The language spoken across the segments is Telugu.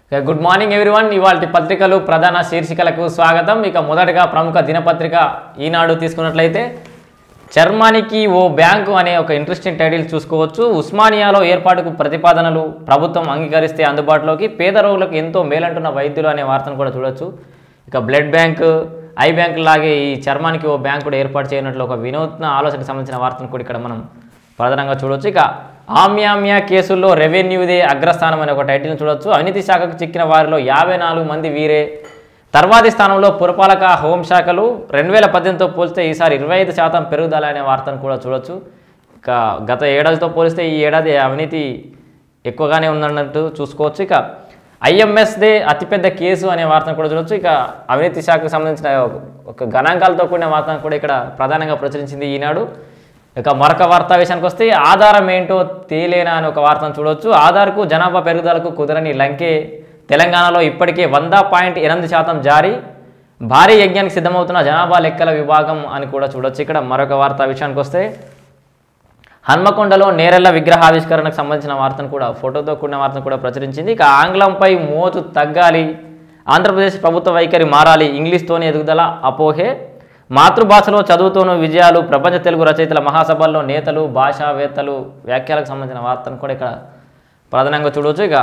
ఇక గుడ్ మార్నింగ్ ఎవ్రీవన్ ఇవాళ పత్రికలు ప్రధాన శీర్షికలకు స్వాగతం ఇక మొదటగా ప్రముఖ దినపత్రిక ఈనాడు తీసుకున్నట్లయితే చర్మానికి ఓ బ్యాంకు అనే ఒక ఇంట్రెస్టింగ్ టైటిల్ చూసుకోవచ్చు ఉస్మానియాలో ఏర్పాటుకు ప్రతిపాదనలు ప్రభుత్వం అంగీకరిస్తే అందుబాటులోకి పేద రోగులకు ఎంతో మేలంటున్న వైద్యులు అనే వార్తను కూడా చూడొచ్చు ఇక బ్లడ్ బ్యాంక్ ఐ బ్యాంక్ లాగే ఈ చర్మానికి ఓ బ్యాంక్ కూడా ఏర్పాటు చేయనట్లు ఒక వినూత్న ఆలోచనకు సంబంధించిన వార్తను కూడా ఇక్కడ మనం ప్రధానంగా చూడొచ్చు ఇక ఆమ్యామ్య కేసుల్లో రెవెన్యూదే అగ్రస్థానం అనే ఒక టైటిల్ని చూడొచ్చు అవినీతి శాఖకు చిక్కిన వారిలో యాభై నాలుగు మంది వీరే తర్వాతి స్థానంలో పురపాలక హోంశాఖలు రెండు వేల పద్దెనిమిదితో పోలిస్తే ఈసారి ఇరవై ఐదు శాతం పెరుగుదల అనే వార్తను కూడా చూడొచ్చు ఇక గత ఏడాదితో పోలిస్తే ఈ ఏడాది అవినీతి ఎక్కువగానే ఉందన్నట్టు చూసుకోవచ్చు ఇక ఐఎంఎస్దే అతిపెద్ద కేసు అనే వార్తను కూడా చూడొచ్చు ఇక అవినీతి శాఖకు సంబంధించిన ఒక- ఒక గణాంకాలతో కూడిన వార్తను కూడా ఇక్కడ ప్రధానంగా ప్రచురించింది ఈనాడు ఇక మరొక వార్త విషయానికి వస్తే ఆధారం ఏంటో తేలేనా అని ఒక వార్తను చూడొచ్చు ఆధార్కు జనాభా పెరుగుదలకు కుదరని లంకే తెలంగాణలో ఇప్పటికే వంద పాయింట్ ఎనిమిది శాతం జారీ భారీ యజ్ఞానికి సిద్ధమవుతున్న జనాభా లెక్కల విభాగం అని కూడా చూడొచ్చు ఇక్కడ మరొక వార్త విషయానికి వస్తే హన్మకొండలో నేరెళ్ల విగ్రహావిష్కరణకు సంబంధించిన వార్తను కూడా ఫోటోతో కూడిన వార్తను కూడా ప్రచురించింది ఇక ఆంగ్లంపై మోజు తగ్గాలి ఆంధ్రప్రదేశ్ ప్రభుత్వ వైఖరి మారాలి ఇంగ్లీష్తోనే ఎదుగుదల అపోహే మాతృభాషలో చదువుతోనూ విజయాలు ప్రపంచ తెలుగు రచయితల మహాసభల్లో నేతలు భాషావేత్తలు వ్యాఖ్యలకు సంబంధించిన వార్తను కూడా ఇక్కడ ప్రధానంగా చూడవచ్చు ఇక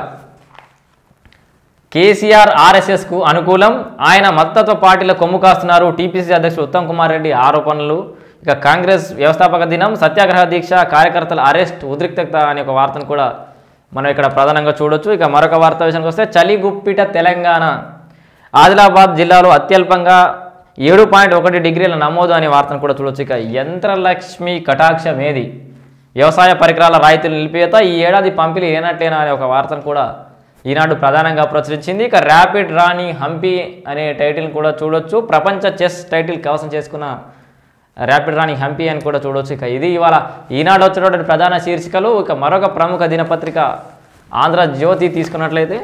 కేసీఆర్ ఆర్ఎస్ఎస్కు అనుకూలం ఆయన మద్దతు పార్టీలో కొమ్ము కాస్తున్నారు టీపీసీ అధ్యక్షుడు ఉత్తమ్ కుమార్ రెడ్డి ఆరోపణలు ఇక కాంగ్రెస్ వ్యవస్థాపక దినం సత్యాగ్రహ దీక్ష కార్యకర్తల అరెస్ట్ ఉద్రిక్తత అనే ఒక వార్తను కూడా మనం ఇక్కడ ప్రధానంగా చూడొచ్చు ఇక మరొక వార్త విషయానికి వస్తే చలి గుప్పిట తెలంగాణ ఆదిలాబాద్ జిల్లాలో అత్యల్పంగా ఏడు పాయింట్ ఒకటి డిగ్రీల నమోదు అనే వార్తను కూడా చూడొచ్చు ఇక యంత్రలక్ష్మి కటాక్షం ఏది వ్యవసాయ పరికరాల రాయితీలు నిలిపివేత ఈ ఏడాది పంపిణీ లేనట్లేనా అనే ఒక వార్తను కూడా ఈనాడు ప్రధానంగా ప్రచురించింది ఇక ర్యాపిడ్ రాణి హంపి అనే టైటిల్ కూడా చూడొచ్చు ప్రపంచ చెస్ టైటిల్ కవసం చేసుకున్న ర్యాపిడ్ రాణి హంపి అని కూడా చూడొచ్చు ఇక ఇది ఇవాళ ఈనాడు వచ్చినటువంటి ప్రధాన శీర్షికలు ఇక మరొక ప్రముఖ దినపత్రిక ఆంధ్ర జ్యోతి తీసుకున్నట్లయితే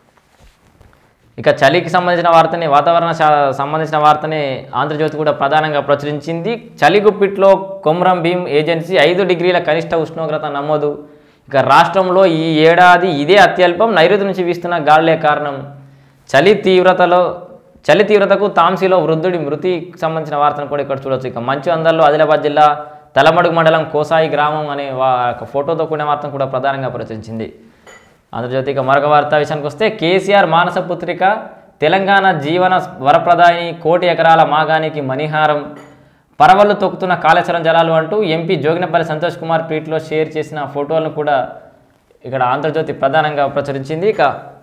ఇక చలికి సంబంధించిన వార్తని వాతావరణ శా- సంబంధించిన వార్తని ఆంధ్రజ్యోతి కూడా ప్రధానంగా ప్రచురించింది చలి గుప్పిట్లో కొమ్రం భీం ఏజెన్సీ ఐదు డిగ్రీల కనిష్ట ఉష్ణోగ్రత నమోదు ఇక రాష్ట్రంలో ఈ ఏడాది ఇదే అత్యల్పం నైరుతి నుంచి వీస్తున్న గాలులే కారణం చలి తీవ్రతలో చలి తీవ్రతకు తాంసీలో వృద్ధుడి మృతికి సంబంధించిన వార్తను కూడా ఇక్కడ చూడొచ్చు ఇక మంచు అందర్లో ఆదిలాబాద్ జిల్లా తలమడుగు మండలం కోసాయి గ్రామం అనే వా ఒక ఫోటోతో కూడిన వార్తను కూడా ప్రధానంగా ప్రచురించింది ఆంధ్రజ్యోతి ఇక మరొక వార్త విషయానికి వస్తే కేసీఆర్ మానస పుత్రిక తెలంగాణ జీవన వరప్రదాయిని కోటి ఎకరాల మాగానికి మణిహారం పరవళ్ళు తొక్కుతున్న కాళేశ్వరం జలాలు అంటూ ఎంపీ జోగినపల్లి సంతోష్ కుమార్ ట్వీట్లో షేర్ చేసిన ఫోటోలను కూడా ఇక్కడ ఆంధ్రజ్యోతి ప్రధానంగా ప్రచురించింది ఇక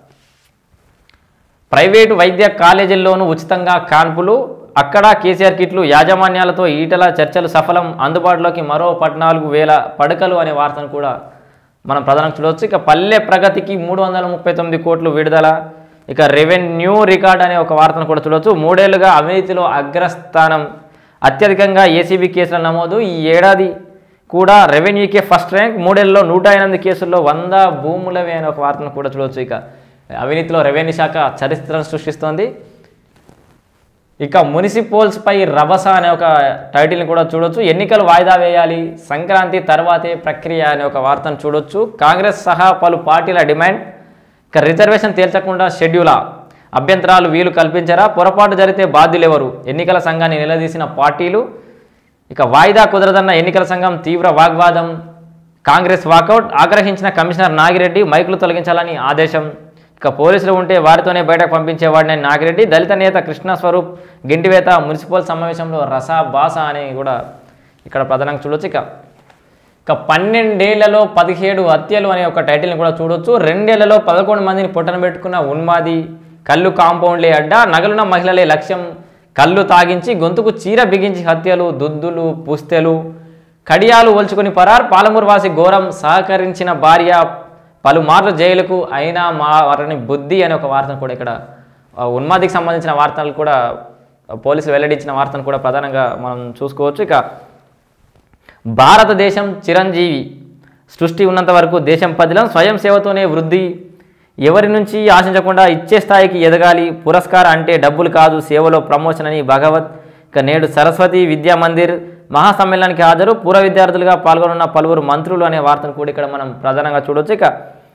ప్రైవేటు వైద్య కాలేజీల్లోనూ ఉచితంగా కాన్పులు అక్కడ కేసీఆర్ కిట్లు యాజమాన్యాలతో ఈటల చర్చలు సఫలం అందుబాటులోకి మరో పద్నాలుగు వేల పడకలు అనే వార్తను కూడా మనం ప్రధానంగా చూడవచ్చు ఇక పల్లె ప్రగతికి మూడు వందల ముప్పై తొమ్మిది కోట్లు విడుదల ఇక రెవెన్యూ రికార్డ్ అనే ఒక వార్తను కూడా చూడవచ్చు మూడేళ్లుగా అవినీతిలో అగ్రస్థానం అత్యధికంగా ఏసీబీ కేసుల నమోదు ఈ ఏడాది కూడా రెవెన్యూకే ఫస్ట్ ర్యాంక్ మూడేళ్లలో నూట ఎనిమిది కేసుల్లో వంద భూములవే అనే ఒక వార్తను కూడా చూడవచ్చు ఇక అవినీతిలో రెవెన్యూ శాఖ చరిత్రను సృష్టిస్తోంది ఇక మున్సిపల్స్ పై రభస అనే ఒక టైటిల్ని కూడా చూడొచ్చు ఎన్నికలు వాయిదా వేయాలి సంక్రాంతి తర్వాతే ప్రక్రియ అనే ఒక వార్తను చూడొచ్చు కాంగ్రెస్ సహా పలు పార్టీల డిమాండ్ ఇక రిజర్వేషన్ తేల్చకుండా షెడ్యూలా అభ్యంతరాలు వీలు కల్పించరా పొరపాటు జరిగితే బాధ్యులెవరు ఎన్నికల సంఘాన్ని నిలదీసిన పార్టీలు ఇక వాయిదా కుదరదన్న ఎన్నికల సంఘం తీవ్ర వాగ్వాదం కాంగ్రెస్ వాకౌట్ ఆగ్రహించిన కమిషనర్ నాగిరెడ్డి మైకులు తొలగించాలని ఆదేశం ఇక పోలీసులు ఉంటే వారితోనే బయటకు పంపించేవాడిని నాగిరెడ్డి దళిత నేత కృష్ణ స్వరూప్ గింటివేత మున్సిపల్ సమావేశంలో రసా బాస అని కూడా ఇక్కడ ప్రధానంగా చూడొచ్చు ఇక ఇక పన్నెండేళ్లలో పదిహేడు హత్యలు అనే ఒక టైటిల్ని కూడా చూడొచ్చు రెండేళ్లలో పదకొండు మందిని పొట్టన పెట్టుకున్న ఉన్మాది కళ్ళు కాంపౌండ్లే అడ్డా నగలున్న మహిళలే లక్ష్యం కళ్ళు తాగించి గొంతుకు చీర బిగించి హత్యలు దుద్దులు పుస్తెలు కడియాలు ఒల్చుకొని పరార్ పాలమూరు వాసి ఘోరం సహకరించిన భార్య పలుమార్లు జైలుకు అయినా మా వారిని బుద్ధి అనే ఒక వార్తను కూడా ఇక్కడ ఆ, ఉన్మాదికి సంబంధించిన వార్తలు కూడా పోలీసులు వెల్లడించిన వార్తను కూడా ప్రధానంగా మనం చూసుకోవచ్చు ఇక భారతదేశం చిరంజీవి సృష్టి ఉన్నంత వరకు దేశం పదిలం స్వయం సేవతోనే వృద్ధి ఎవరి నుంచి ఆశించకుండా ఇచ్చే స్థాయికి ఎదగాలి పురస్కారం అంటే డబ్బులు కాదు సేవలో ప్రమోషన్ అని భగవత్ ఇక నేడు సరస్వతి విద్యా మందిర్ మహాసమ్మేళనానికి హాజరు పూర్వ విద్యార్థులుగా పాల్గొనున్న పలువురు మంత్రులు అనే వార్తను కూడా ఇక్కడ మనం ప్రధానంగా చూడొచ్చు ఇక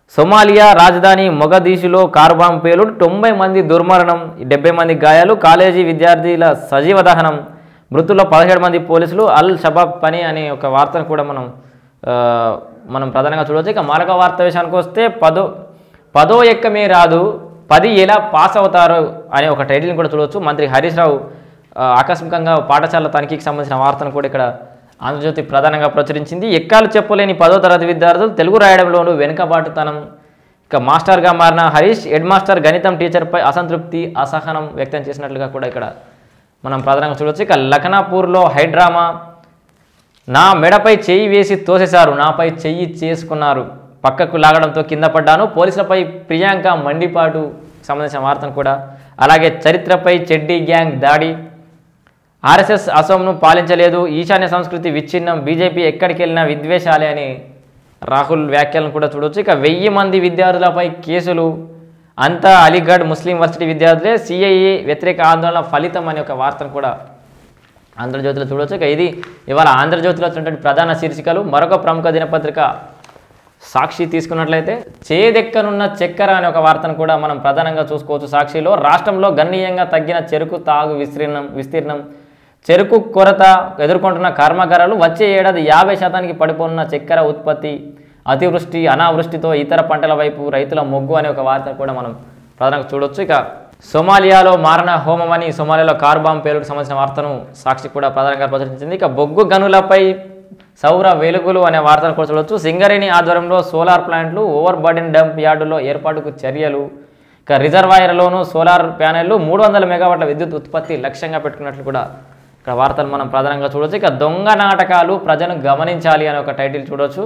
సొమాలియా రాజధాని మొగదీషులో కారు బాంబు పేలుడు తొంభై మంది దుర్మరణం డెబ్బై మంది గాయాలు కాలేజీ విద్యార్థుల సజీవ దహనం మృతుల్లో పదిహేడు మంది పోలీసులు అల్ షబాబ్ పని అనే ఒక వార్తను కూడా మనం ఆ, మనం ప్రధానంగా చూడవచ్చు ఇక మరొక వార్త విషయానికి వస్తే పదో పదో ఎక్కమే రాదు పది ఎలా పాస్ అవుతారు అనే ఒక టైటిల్ని కూడా చూడవచ్చు మంత్రి హరీష్ రావు ఆ, ఆకస్మికంగా పాఠశాల తనిఖీకి సంబంధించిన వార్తను కూడా ఇక్కడ ఆంధ్రజ్యోతి ప్రధానంగా ప్రచురించింది ఎక్కాలు చెప్పలేని పదో తరగతి విద్యార్థులు తెలుగు రాయడంలోనూ వెనుకబాటుతనం ఇక మాస్టర్గా మారిన హరీష్ హెడ్ మాస్టర్ గణితం టీచర్పై అసంతృప్తి అసహనం వ్యక్తం చేసినట్లుగా కూడా ఇక్కడ మనం ప్రధానంగా చూడవచ్చు ఇక లఖనాపూర్లో హైడ్రామా నా మెడపై చెయ్యి వేసి తోసేశారు నాపై చెయ్యి చేసుకున్నారు పక్కకు లాగడంతో కింద పడ్డాను పోలీసులపై ప్రియాంక మండిపాటు సంబంధించిన వార్తను కూడా అలాగే చరిత్రపై చెడ్డీ గ్యాంగ్ దాడి ఆర్ఎస్ఎస్ అసోంను పాలించలేదు ఈశాన్య సంస్కృతి విచ్ఛిన్నం బీజేపీ ఎక్కడికి వెళ్ళినా విద్వేషాలే అని రాహుల్ వ్యాఖ్యలను కూడా చూడొచ్చు ఇక వెయ్యి మంది విద్యార్థులపై కేసులు అంతా అలీగఢ్ ముస్లిం వర్సిటీ విద్యార్థులే సిఐఏ వ్యతిరేక ఆందోళన ఫలితం అనే ఒక వార్తను కూడా ఆంధ్రజ్యోతిలో చూడవచ్చు ఇక ఇది ఇవాళ ఆంధ్రజ్యోతిలో వచ్చినటువంటి ప్రధాన శీర్షికలు మరొక ప్రముఖ దినపత్రిక సాక్షి తీసుకున్నట్లయితే చేదెక్కనున్న చక్కెర అనే ఒక వార్తను కూడా మనం ప్రధానంగా చూసుకోవచ్చు సాక్షిలో రాష్ట్రంలో గణనీయంగా తగ్గిన చెరుకు తాగు విస్తీర్ణం విస్తీర్ణం చెరుకు కొరత ఎదుర్కొంటున్న కర్మాగారాలు వచ్చే ఏడాది యాభై శాతానికి పడిపోనున్న చక్కెర ఉత్పత్తి అతివృష్టి అనావృష్టితో ఇతర పంటల వైపు రైతుల మొగ్గు అనే ఒక వార్త కూడా మనం ప్రధానంగా చూడొచ్చు ఇక సోమాలియాలో మారణ హోమం అని సోమాలియాలో కార్ బాంబ్ పేలుకు సంబంధించిన వార్తను సాక్షి కూడా ప్రధానంగా ప్రచురించింది ఇక బొగ్గు గనులపై సౌర వెలుగులు అనే వార్తను కూడా చూడవచ్చు సింగరేణి ఆధ్వర్యంలో సోలార్ ప్లాంట్లు ఓవర్ బర్డెన్ డంప్ యార్డులో ఏర్పాటుకు చర్యలు ఇక రిజర్వాయర్లోనూ సోలార్ ప్యానెళ్లు మూడు వందల మెగావాట్ల విద్యుత్ ఉత్పత్తి లక్ష్యంగా పెట్టుకున్నట్లు కూడా ఇక్కడ వార్తలు మనం ప్రధానంగా చూడవచ్చు ఇక దొంగ నాటకాలు ప్రజలను గమనించాలి అనే ఒక టైటిల్ చూడవచ్చు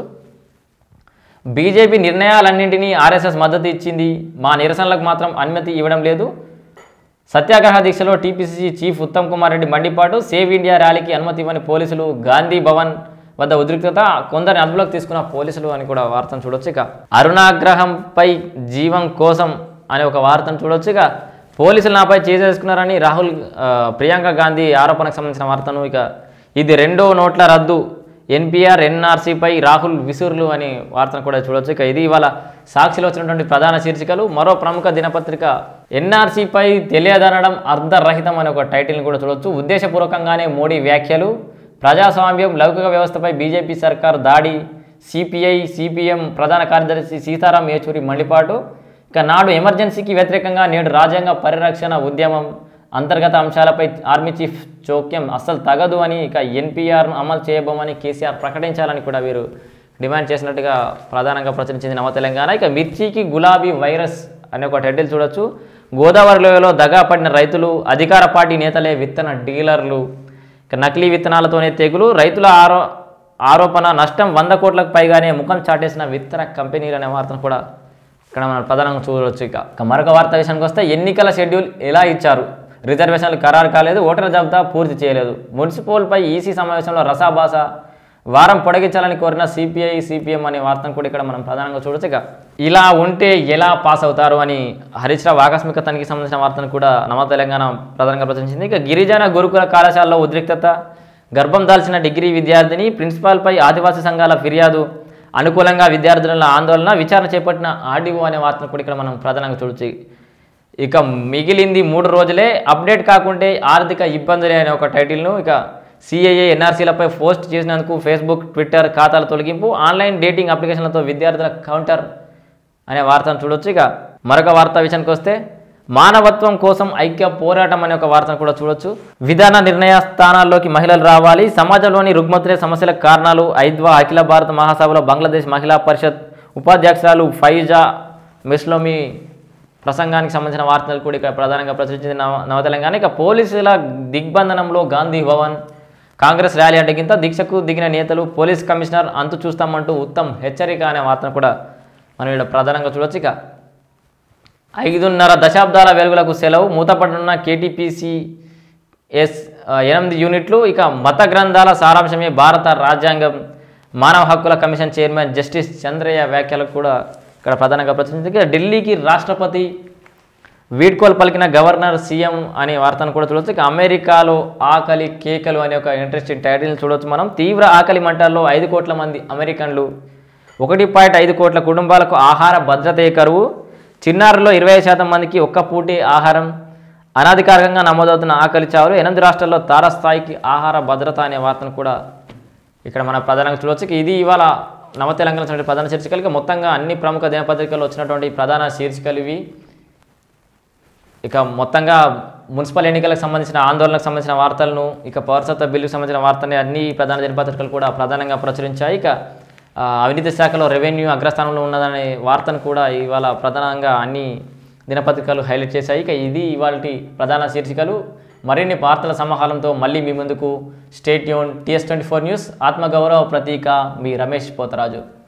బీజేపీ నిర్ణయాలన్నింటినీ ఆర్ఎస్ఎస్ మద్దతు ఇచ్చింది మా నిరసనలకు మాత్రం అనుమతి ఇవ్వడం లేదు సత్యాగ్రహ దీక్షలో టీపీసీసీ చీఫ్ ఉత్తమ్ కుమార్ రెడ్డి మండిపాటు సేవ్ ఇండియా ర్యాలీకి అనుమతి ఇవ్వని పోలీసులు గాంధీ భవన్ వద్ద ఉద్రిక్తత కొందరిని అదుపులోకి తీసుకున్న పోలీసులు అని కూడా వార్తను చూడొచ్చు ఇక అరుణాగ్రహంపై జీవం కోసం అనే ఒక వార్తను చూడొచ్చు ఇక పోలీసులు నాపై చేసేసుకున్నారని రాహుల్ ఆ, ప్రియాంక గాంధీ ఆరోపణకు సంబంధించిన వార్తను ఇక ఇది రెండో నోట్ల రద్దు ఎన్పిఆర్ ఎన్ఆర్సీపై రాహుల్ విసురులు అని వార్తను కూడా చూడొచ్చు ఇక ఇది ఇవాళ సాక్షిలో వచ్చినటువంటి ప్రధాన శీర్షికలు మరో ప్రముఖ దినపత్రిక ఎన్ఆర్సీపై తెలియదనడం అర్ధరహితం అనే ఒక టైటిల్ని కూడా చూడొచ్చు ఉద్దేశపూర్వకంగానే మోడీ వ్యాఖ్యలు ప్రజాస్వామ్యం లౌకిక వ్యవస్థపై బీజేపీ సర్కార్ దాడి సిపిఐ సిపిఎం ప్రధాన కార్యదర్శి సీతారాం యేచూరి మండిపాటు ఇక నాడు ఎమర్జెన్సీకి వ్యతిరేకంగా నేడు రాజ్యాంగ పరిరక్షణ ఉద్యమం అంతర్గత అంశాలపై ఆర్మీ చీఫ్ జోక్యం అస్సలు తగదు అని ఇక ఎన్పిఆర్ను అమలు చేయబోమని కేసీఆర్ ప్రకటించాలని కూడా వీరు డిమాండ్ చేసినట్టుగా ప్రధానంగా ప్రచురించింది నవ తెలంగాణ ఇక మిర్చికి గులాబీ వైరస్ అనే ఒక టైటిల్ చూడొచ్చు గోదావరి లోయలో దగా పడిన రైతులు అధికార పార్టీ నేతలే విత్తన డీలర్లు ఇక నకిలీ విత్తనాలతోనే తెగులు రైతుల ఆరో ఆరోపణ నష్టం వంద కోట్లకు పైగానే ముఖం చాటేసిన విత్తన కంపెనీలు అనే వార్తను కూడా ఇక్కడ మనం ప్రధానంగా చూడవచ్చు ఇక ఇక మరొక వార్త విషయానికి వస్తే ఎన్నికల షెడ్యూల్ ఎలా ఇచ్చారు రిజర్వేషన్లు ఖరారు కాలేదు ఓటర్ల జాబితా పూర్తి చేయలేదు మున్సిపల్పై ఈసీ సమావేశంలో రసాభాస వారం పొడిగించాలని కోరిన సిపిఐ సిపిఎం అనే వార్తను కూడా ఇక్కడ మనం ప్రధానంగా చూడొచ్చు ఇక ఇలా ఉంటే ఎలా పాస్ అవుతారు అని హరీష్ రావు ఆకస్మిక తనిఖీ సంబంధించిన వార్తను కూడా నవ తెలంగాణ ప్రధానంగా ప్రచురించింది ఇక గిరిజన గురుకుల కళాశాలలో ఉద్రిక్తత గర్భం దాల్చిన డిగ్రీ విద్యార్థిని ప్రిన్సిపాల్పై ఆదివాసీ సంఘాల ఫిర్యాదు అనుకూలంగా విద్యార్థుల ఆందోళన విచారణ చేపట్టిన ఆర్డీఓ అనే వార్తను కూడా ఇక్కడ మనం ప్రధానంగా చూడొచ్చు ఇక మిగిలింది మూడు రోజులే అప్డేట్ కాకుంటే ఆర్థిక ఇబ్బందులే అనే ఒక టైటిల్ను ఇక సిఐఏ ఎన్ఆర్సీలపై పోస్ట్ చేసినందుకు ఫేస్బుక్ ట్విట్టర్ ఖాతాల తొలగింపు ఆన్లైన్ డేటింగ్ అప్లికేషన్లతో విద్యార్థుల కౌంటర్ అనే వార్తను చూడొచ్చు ఇక మరొక వార్త విషయానికి వస్తే మానవత్వం కోసం ఐక్య పోరాటం అనే ఒక వార్తను కూడా చూడొచ్చు విధాన నిర్ణయ స్థానాల్లోకి మహిళలు రావాలి సమాజంలోని రుగ్మతులే సమస్యలకు కారణాలు ఐద్వా అఖిల భారత మహాసభలో బంగ్లాదేశ్ మహిళా పరిషత్ ఉపాధ్యక్షురాలు ఫైజా మిస్లోమి ప్రసంగానికి సంబంధించిన వార్తలు కూడా ఇక్కడ ప్రధానంగా ప్రచురించింది నవ నవ తెలంగాణ ఇక పోలీసుల దిగ్బంధనంలో గాంధీ భవన్ కాంగ్రెస్ ర్యాలీ అడ్డగింత దీక్షకు దిగిన నేతలు పోలీస్ కమిషనర్ అంతు చూస్తామంటూ ఉత్తమ్ హెచ్చరిక అనే వార్తను కూడా మనం ఇక్కడ ప్రధానంగా చూడొచ్చు ఇక ఐదున్నర దశాబ్దాల వెలుగులకు సెలవు మూతపడున్న కేటీపీసీ ఎస్ ఆ, ఎనిమిది యూనిట్లు ఇక మత గ్రంథాల సారాంశమే భారత రాజ్యాంగం మానవ హక్కుల కమిషన్ చైర్మన్ జస్టిస్ చంద్రయ్య వ్యాఖ్యలకు కూడా ఇక్కడ ప్రధానంగా ప్రచురించింది ఇక ఢిల్లీకి రాష్ట్రపతి వీడ్కోలు పలికిన గవర్నర్ సీఎం అనే వార్తను కూడా చూడవచ్చు ఇక అమెరికాలో ఆకలి కేకలు అనే ఒక ఇంట్రెస్టింగ్ టైటిల్ని చూడవచ్చు మనం తీవ్ర ఆకలి మంటల్లో ఐదు కోట్ల మంది అమెరికన్లు ఒకటి పాయింట్ ఐదు కోట్ల కుటుంబాలకు ఆహార భద్రతే కరువు చిన్నారుల్లో ఇరవై శాతం మందికి ఒక్క పూటి ఆహారం అనధికారికంగా నమోదవుతున్న ఆకలి చావులు ఎనిమిది రాష్ట్రాల్లో తారస్థాయికి ఆహార భద్రత అనే వార్తను కూడా ఇక్కడ మన ప్రధానంగా చూడవచ్చు ఇక ఇది ఇవాళ నవ తెలంగాణ వచ్చినటువంటి ప్రధాన శీర్షికలు ఇక మొత్తంగా అన్ని ప్రముఖ దినపత్రికల్లో వచ్చినటువంటి ప్రధాన శీర్షికలు ఇవి ఇక మొత్తంగా మున్సిపల్ ఎన్నికలకు సంబంధించిన ఆందోళనకు సంబంధించిన వార్తలను ఇక పౌరసత్వ బిల్లుకు సంబంధించిన వార్తని అన్ని ప్రధాన దినపత్రికలు కూడా ప్రధానంగా ప్రచురించాయి ఇక ఆ, అవినీతి శాఖలో రెవెన్యూ అగ్రస్థానంలో ఉన్నదనే వార్తను కూడా ఇవాళ ప్రధానంగా అన్ని దినపత్రికలు హైలైట్ చేశాయి ఇక ఇది ఇవాళ ప్రధాన శీర్షికలు మరిన్ని వార్తల సమాహారంతో మళ్ళీ మీ ముందుకు స్టేట్ యూన్ టీఎస్ ట్వంటీ ఫోర్ న్యూస్ ఆత్మగౌరవ ప్రతీక మీ రమేష్ పోతరాజు